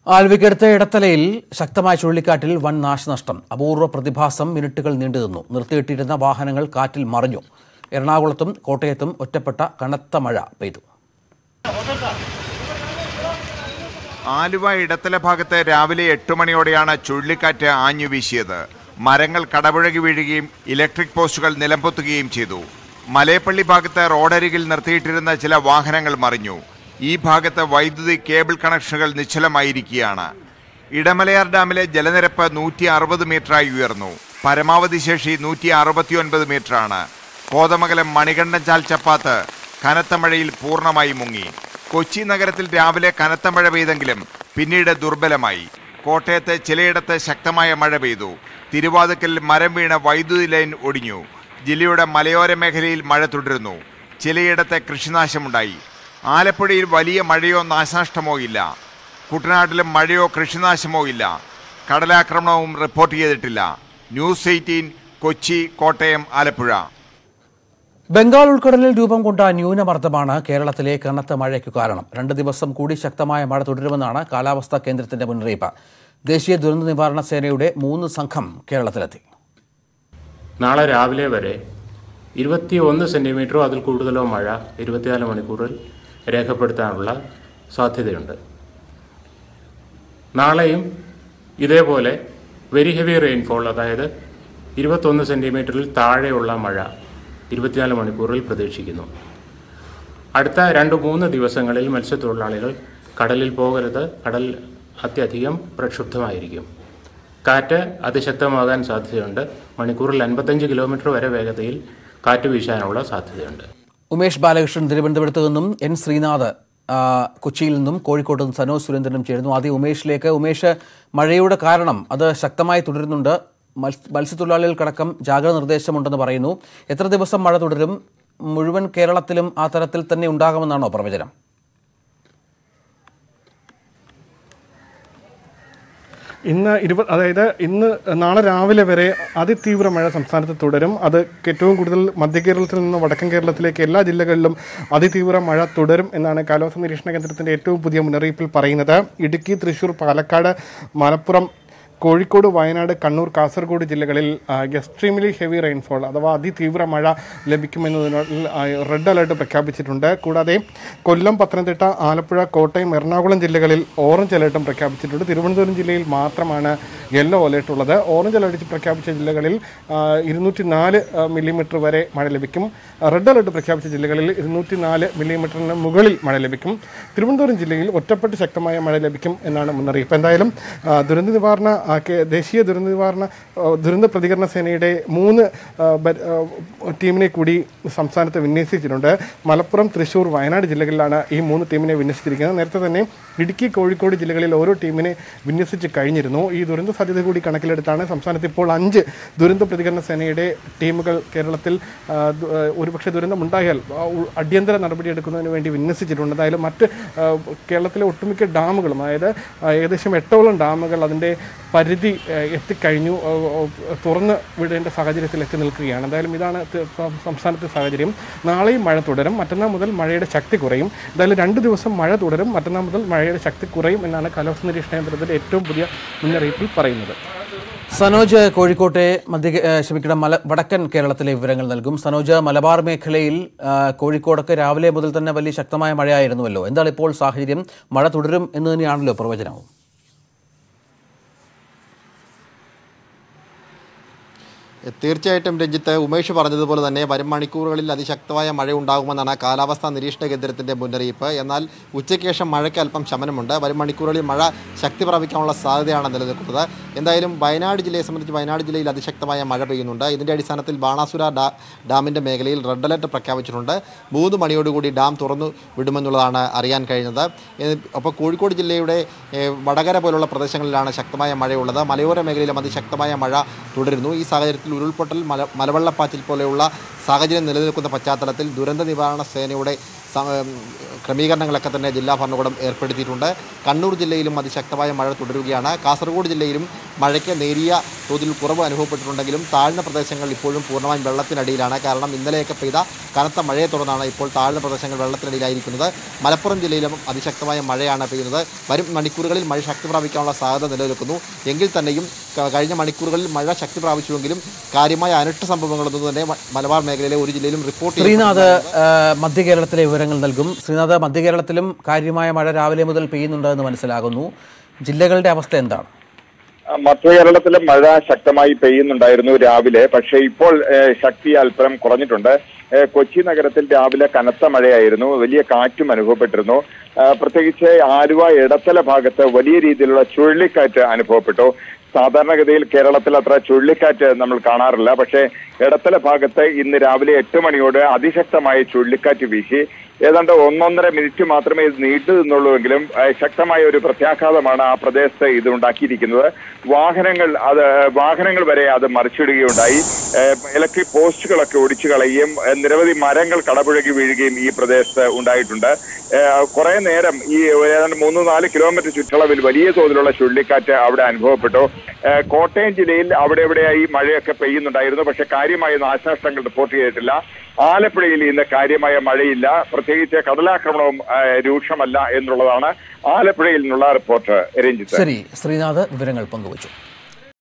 ആൽവിക്കടുത്ത ഇടത്തലയിൽ ശക്തമായ ചുഴലിക്കാറ്റിൽ വൻ നാശനഷ്ടം അപൂർവ പ്രതിഭാസം മിനിറ്റുകൾ നീണ്ടുനിന്നു നിർത്തിയിട്ടിരുന്ന വാഹനങ്ങൾ കാറ്റിൽ മറിഞ്ഞു എറണാകുളത്തും കോട്ടയത്തും ഒറ്റപ്പെട്ട കനത്ത മഴ പെയ്തു ആലുവ ഇടത്തല ഭാഗത്ത് രാവിലെ എട്ട് മണിയോടെയാണ് ചുഴലിക്കാറ്റ് ആഞ്ഞു വീശിയത് മരങ്ങൾ കടപുഴകി വീഴുകയും ഇലക്ട്രിക് പോസ്റ്റുകൾ നിലംപൊത്തുകയും ചെയ്തു മലയപ്പള്ളി ഭാഗത്ത് റോഡരികിൽ നിർത്തിയിട്ടിരുന്ന ചില വാഹനങ്ങൾ മറിഞ്ഞു ഈ ഭാഗത്ത് വൈദ്യുതി കേബിൾ കണക്ഷനുകൾ നിശ്ചലമായിരിക്കുകയാണ് ഇടമലയാർ ഡാമിലെ ജലനിരപ്പ് നൂറ്റി അറുപത് മീറ്ററായി ഉയർന്നു പരമാവധി ശേഷി നൂറ്റി അറുപത്തിയൊൻപത് മീറ്ററാണ് കോതമംഗലം മണികണ്ഠൻ ചാൽ ചപ്പാത്ത് കനത്ത മഴയിൽ പൂർണ്ണമായി മുങ്ങി കൊച്ചി നഗരത്തിൽ രാവിലെ കനത്ത മഴ പെയ്തെങ്കിലും പിന്നീട് ദുർബലമായി കോട്ടയത്ത് ചിലയിടത്ത് ശക്തമായ മഴ പെയ്തു തിരുവാതുക്കൽ മരം വീണ വൈദ്യുതി ലൈൻ ഒടിഞ്ഞു ജില്ലയുടെ മലയോര മേഖലയിൽ മഴ തുടരുന്നു ചിലയിടത്ത് കൃഷിനാശമുണ്ടായി ആലപ്പുഴയിൽ വലിയ മഴയോ നാശനഷ്ടമോ ഇല്ല കുട്ടനാട്ടിലും മഴയോ കൃഷിനാശമോ ഇല്ല കടലാക്രമണവും റിപ്പോർട്ട് ചെയ്തിട്ടില്ല ന്യൂസ് എയ്റ്റീൻ കൊച്ചി കോട്ടയം ആലപ്പുഴ ബംഗാൾ ഉൾക്കടലിൽ രൂപം കൊണ്ട ന്യൂനമർദ്ദമാണ് കേരളത്തിലെ കനത്ത മഴയ്ക്ക് കാരണം രണ്ട് ദിവസം കൂടി ശക്തമായ മഴ തുടരുമെന്നാണ് കാലാവസ്ഥാ കേന്ദ്രത്തിന്റെ മുന്നറിയിപ്പ് ദേശീയ ദുരന്ത നിവാരണ സേനയുടെ മൂന്ന് സംഘം കേരളത്തിലെത്തി നാളെ രാവിലെ വരെ ഇരുപത്തി ഒന്ന് സെൻറ്റിമീറ്ററോ അതിൽ കൂടുതലോ മഴ ഇരുപത്തിനാല് മണിക്കൂറിൽ രേഖപ്പെടുത്താനുള്ള സാധ്യതയുണ്ട് നാളെയും ഇതേപോലെ വെരി ഹെവി റെയിൻഫോൾ അതായത് ഇരുപത്തൊന്ന് സെൻറ്റിമീറ്ററിൽ താഴെയുള്ള മഴ ഇരുപത്തിനാല് മണിക്കൂറിൽ പ്രതീക്ഷിക്കുന്നു അടുത്ത രണ്ട് മൂന്ന് ദിവസങ്ങളിൽ മത്സ്യത്തൊഴിലാളികൾ കടലിൽ പോകരുത് കടൽ അത്യധികം പ്രക്ഷുബ്ധമായിരിക്കും കാറ്റ് അതിശക്തമാകാൻ സാധ്യതയുണ്ട് മണിക്കൂറിൽ അൻപത്തഞ്ച് കിലോമീറ്റർ വരെ വേഗതയിൽ കാറ്റ് വീശാനുള്ള സാധ്യതയുണ്ട് ഉമേഷ് ബാലകൃഷ്ണൻ തിരുവനന്തപുരത്ത് നിന്നും എൻ ശ്രീനാഥ് ആ, കൊച്ചിയിൽ നിന്നും കോഴിക്കോട്ട് നിന്നും സനോജ് സുരേന്ദ്രനും ചേരുന്നു ആദ്യം ഉമേഷിലേക്ക് ഉമേഷ് മഴയുടെ കാരണം അത് ശക്തമായി തുടരുന്നുണ്ട് മത്സ്യ- മത്സ്യത്തൊഴിലാളികൾക്കടക്കം ജാഗ്രത നിർദ്ദേശമുണ്ടെന്ന് പറയുന്നു എത്ര ദിവസം മഴ തുടരും മുഴുവൻ കേരളത്തിലും ആ തരത്തിൽ തന്നെ ഉണ്ടാകുമെന്നാണോ പ്രവചനം ഇന്ന് ഇരുപത് അതായത് ഇന്ന് നാളെ രാവിലെ വരെ അതിതീവ്ര മഴ സംസ്ഥാനത്ത് തുടരും അത് ഏറ്റവും കൂടുതൽ മധ്യ കേരളത്തിൽ നിന്ന് വടക്കൻ കേരളത്തിലേക്ക് എല്ലാ ജില്ലകളിലും അതിതീവ്ര മഴ തുടരും എന്നാണ് കാലാവസ്ഥ നിരീക്ഷണ കേന്ദ്രത്തിൻ്റെ ഏറ്റവും പുതിയ മുന്നറിയിപ്പിൽ പറയുന്നത് ഇടുക്കി തൃശൂർ പാലക്കാട് മലപ്പുറം കോഴിക്കോട് വയനാട് കണ്ണൂർ കാസർഗോഡ് ജില്ലകളിൽ എക്സ്ട്രീംലി ഹെവി റെയിൻഫോൾ അഥവാ അതിതീവ്ര മഴ ലഭിക്കുമെന്നതിനാൽ റെഡ് അലർട്ട് പ്രഖ്യാപിച്ചിട്ടുണ്ട് കൂടാതെ കൊല്ലം പത്തനംതിട്ട ആലപ്പുഴ കോട്ടയം എറണാകുളം ജില്ലകളിൽ ഓറഞ്ച് അലർട്ടും പ്രഖ്യാപിച്ചിട്ടുണ്ട് തിരുവനന്തപുരം ജില്ലയിൽ മാത്രമാണ് യെല്ലോ അലർട്ട് ഉള്ളത് ഓറഞ്ച് അലർട്ട് പ്രഖ്യാപിച്ച ജില്ലകളിൽ ഇരുന്നൂറ്റി നാല് മില്ലിമീറ്റർ വരെ മഴ ലഭിക്കും റെഡ് അലർട്ട് പ്രഖ്യാപിച്ച ജില്ലകളിൽ ഇരുന്നൂറ്റി നാല് മില്ലിമീറ്ററിന് മുകളിൽ മഴ ലഭിക്കും തിരുവനന്തപുരം ജില്ലയിൽ ഒറ്റപ്പെട്ട് ശക്തമായ മഴ ലഭിക്കും എന്നാണ് മുന്നറിയിപ്പ് എന്തായാലും ആ, ദുരന്ത നിവാരണ ആ, കേ- ദേശീയ ദുരന്ത നിവാരണ ആ, ദുരന്ത പ്രതികരണ സേനയുടെ മൂന്ന് ആ, ബ- ആ, ടീമിനെ കൂടി സംസ്ഥാനത്ത് വിന്യസിച്ചിട്ടുണ്ട് മലപ്പുറം തൃശ്ശൂർ വയനാട് ജില്ലകളിലാണ് ഈ മൂന്ന് ടീമിനെ വിന്യസിച്ചിരിക്കുന്നത് നേരത്തെ തന്നെ ഇടുക്കി കോഴിക്കോട് ജില്ലകളിൽ ഓരോ ടീമിനെ വിന്യസിച്ച് കഴിഞ്ഞിരുന്നു ഈ ദുരന്ത സാധ്യത കൂടി കണക്കിലെടുത്താണ് സംസ്ഥാനത്ത് ഇപ്പോൾ അഞ്ച് ദുരന്ത പ്രതികരണ സേനയുടെ ടീമുകൾ കേരളത്തിൽ ആ, ദു- ആ, ഒരുപക്ഷെ ദുരന്തമുണ്ടായാൽ ആ, ഉ- അടിയന്തര നടപടിയെടുക്കുന്നതിന് വേണ്ടി വിന്യസിച്ചിട്ടുണ്ട് എന്തായാലും മറ്റ് ആ, കേരളത്തിലെ ഒട്ടുമിക്ക ഡാമുകളും അതായത് ആ, ഏകദേശം എട്ടോളം ഡാമുകൾ അതിൻ്റെ പരിധി ആ, എത്തിക്കഴിഞ്ഞു ആ, ആ, തുറന്ന് വിടേണ്ട സാഹചര്യത്തിൽ എത്തി നിൽക്കുകയാണ് എന്തായാലും ഇതാണ് ത- സം- സംസ്ഥാനത്തെ സാഹചര്യം നാളെയും മഴ തുടരും മറ്റന്നാൾ മുതൽ മഴയുടെ ശക്തി കുറയും എന്തായാലും രണ്ട് ദിവസം മഴ തുടരും മറ്റന്നാൾ മുതൽ മഴയുടെ ശക്തി കുറയും എന്നാണ് കാലാവസ്ഥ നിരീക്ഷണ കേന്ദ്രത്തിൻ്റെ ഏറ്റവും പുതിയ മുന്നറിയിപ്പിൽ പറയുന്നത് സനോജ് കോഴിക്കോട്ടെ മധ്യ ഏ, ക്ഷമിക്കണം മല വടക്കൻ കേരളത്തിലെ വിവരങ്ങൾ നൽകും സനോജ് മലബാർ മേഖലയിൽ ആ, കോഴിക്കോടൊക്കെ രാവിലെ മുതൽ തന്നെ വലിയ ശക്തമായ മഴയായിരുന്നുവല്ലോ എന്താണ് ഇപ്പോൾ സാഹചര്യം മഴ തുടരും എന്ന് തന്നെയാണല്ലോ പ്രവചനവും തീർച്ചയായിട്ടും രഞ്ജിത്ത് ഉമേഷ് പറഞ്ഞതുപോലെ തന്നെ വരും മണിക്കൂറുകളിൽ അതിശക്തമായ മഴ ഉണ്ടാകുമെന്നാണ് കാലാവസ്ഥാ നിരീക്ഷണ കേന്ദ്രത്തിന്റെ മുന്നറിയിപ്പ് എന്നാൽ ഉച്ചയ്ക്ക് ശേഷം മഴയ്ക്ക് അല്പം ശമനമുണ്ട് വരും മണിക്കൂറുകളിൽ മഴ ശക്തി പ്രാപിക്കാനുള്ള സാധ്യതയാണ് നിലനിൽക്കുന്നത് എന്തായാലും വയനാട് ജില്ലയെ സംബന്ധിച്ച് വയനാട് ജില്ലയിൽ അതിശക്തമായ മഴ പെയ്യുന്നുണ്ട് ഇതിന്റെ അടിസ്ഥാനത്തിൽ ബാണാസുര ഡാ ഡാമിന്റെ മേഖലയിൽ റെഡ് അലർട്ട് പ്രഖ്യാപിച്ചിട്ടുണ്ട് മൂന്ന് മണിയോടുകൂടി ഡാം തുറന്നു വിടുമെന്നുള്ളതാണ് അറിയാൻ കഴിഞ്ഞത് അപ്പോൾ കോഴിക്കോട് ജില്ലയുടെ ഏഹ്, വടകര പോലുള്ള പ്രദേശങ്ങളിലാണ് ശക്തമായ മഴയുള്ളത് മലയോര മേഖലയിലും അതിശക്തമായ മഴ തുടരുന്നു ഈ സാഹചര്യത്തിൽ ഉരുൾപൊട്ടൽ മല മലവെള്ളപ്പാച്ചിൽ പോലെയുള്ള സാഹചര്യം നിലനിൽക്കുന്ന പശ്ചാത്തലത്തിൽ ദുരന്ത നിവാരണ സേനയുടെ സ- ഉം, ക്രമീകരണങ്ങളൊക്കെ തന്നെ ജില്ലാ ഭരണകൂടം ഏർപ്പെടുത്തിയിട്ടുണ്ട് കണ്ണൂർ ജില്ലയിലും അതിശക്തമായ മഴ തുടരുകയാണ് കാസർഗോഡ് ജില്ലയിലും മഴയ്ക്ക് നേരിയ തോതിൽ കുറവ് അനുഭവപ്പെട്ടിട്ടുണ്ടെങ്കിലും താഴ്ന്ന പ്രദേശങ്ങൾ ഇപ്പോഴും പൂർണ്ണമായും വെള്ളത്തിനടിയിലാണ് കാരണം ഇന്നലെയൊക്കെ പെയ്ത കനത്ത മഴയെ തുടർന്നാണ് ഇപ്പോൾ താഴ്ന്ന പ്രദേശങ്ങൾ വെള്ളത്തിനടിയിലായിരിക്കുന്നത് മലപ്പുറം ജില്ലയിലും അതിശക്തമായ മഴയാണ് പെയ്യുന്നത് വരും മണിക്കൂറുകളിൽ മഴ ശക്തി പ്രാപിക്കാനുള്ള സാധ്യത നിലനിൽക്കുന്നു എങ്കിൽ തന്നെയും ക- കഴിഞ്ഞ മണിക്കൂറുകളിൽ മഴ ശക്തി പ്രാപിച്ചുവെങ്കിലും കാര്യമായ അനിഷ്ട സംഭവങ്ങളൊന്നും തന്നെ മ- മലബാർ മേഖലയിലെ ഒരു ജില്ലയിലും റിപ്പോർട്ട് ശ്രീനാഥ് ചെയ്യപ്പെട്ടിട്ടില്ല. ആ, മധ്യ കേരളത്തിലെ വിവരങ്ങൾ നൽകും ശ്രീനാഥ് മധ്യ കേരളത്തിലും കാര്യമായ മഴ രാവിലെ മുതൽ പെയ്യുന്നുണ്ടെന്ന് മനസ്സിലാകുന്നു ജില്ലകളുടെ അവസ്ഥ എന്താണ് മധ്യ കേരളത്തിലെ മഴ ശക്തമായി പെയ്യുന്നുണ്ടായിരുന്നു രാവിലെ പക്ഷേ ഇപ്പോൾ ഏഹ്, ശക്തി അല്പം കുറഞ്ഞിട്ടുണ്ട് ഏഹ്, കൊച്ചി നഗരത്തിൽ രാവിലെ കനത്ത മഴയായിരുന്നു വലിയ കാറ്റും അനുഭവപ്പെട്ടിരുന്നു ഏഹ്, പ്രത്യേകിച്ച് ആലുവ ഇടത്തല ഭാഗത്ത് വലിയ രീതിയിലുള്ള ചുഴലിക്കാറ്റ് അനുഭവപ്പെട്ടു സാധാരണഗതിയിൽ കേരളത്തിൽ അത്ര ചുഴലിക്കാറ്റ് നമ്മൾ കാണാറില്ല പക്ഷേ ഇടത്തല ഭാഗത്ത് ഇന്ന് രാവിലെ എട്ട് മണിയോട് അതിശക്തമായ ചുഴലിക്കാറ്റ് വീശി ഏതാണ്ട് ഒന്നൊന്നര മിനിറ്റ് മാത്രമേ ഇത് നീണ്ടു നിന്നുള്ളൂവെങ്കിലും ഏഹ്, ശക്തമായ ഒരു പ്രത്യാഘാതമാണ് ആ പ്രദേശത്ത് ഇത് ഉണ്ടാക്കിയിരിക്കുന്നത് വാഹനങ്ങൾ അത് വാഹനങ്ങൾ വരെ അത് മറിച്ചിടുകയുണ്ടായി ഏഹ്, ഇലക്ട്രിക് പോസ്റ്റുകളൊക്കെ ഒടിച്ചു കളയുകയും ഏഹ്, നിരവധി മരങ്ങൾ കടപുഴകി വീഴുകയും ഈ പ്രദേശത്ത് ഉണ്ടായിട്ടുണ്ട് ഏഹ്, കുറെ നേരം ഈ ഏതാണ്ട് മൂന്ന് നാല് കിലോമീറ്റർ ചുറ്റളവിൽ വലിയ തോതിലുള്ള ചുഴലിക്കാറ്റ് അവിടെ അനുഭവപ്പെട്ടു ഏഹ്, കോട്ടയം ജില്ലയിൽ അവിടെ എവിടെയായി മഴയൊക്കെ പെയ്യുന്നുണ്ടായിരുന്നു പക്ഷെ കാര്യമായ നാശനഷ്ടങ്ങൾ റിപ്പോർട്ട് ചെയ്തിട്ടില്ല ആലപ്പുഴയിൽ ഇന്ന് കാര്യമായ മഴയില്ല പ്രത്യേകിച്ച് കടലാക്രമണവും ഏഹ്, രൂക്ഷമല്ല എന്നുള്ളതാണ് ആലപ്പുഴയിൽ നിന്നുള്ള റിപ്പോർട്ട് രഞ്ജിത്ത് ശരി ശ്രീനാഥ് വിവരങ്ങൾ പങ്കുവച്ചു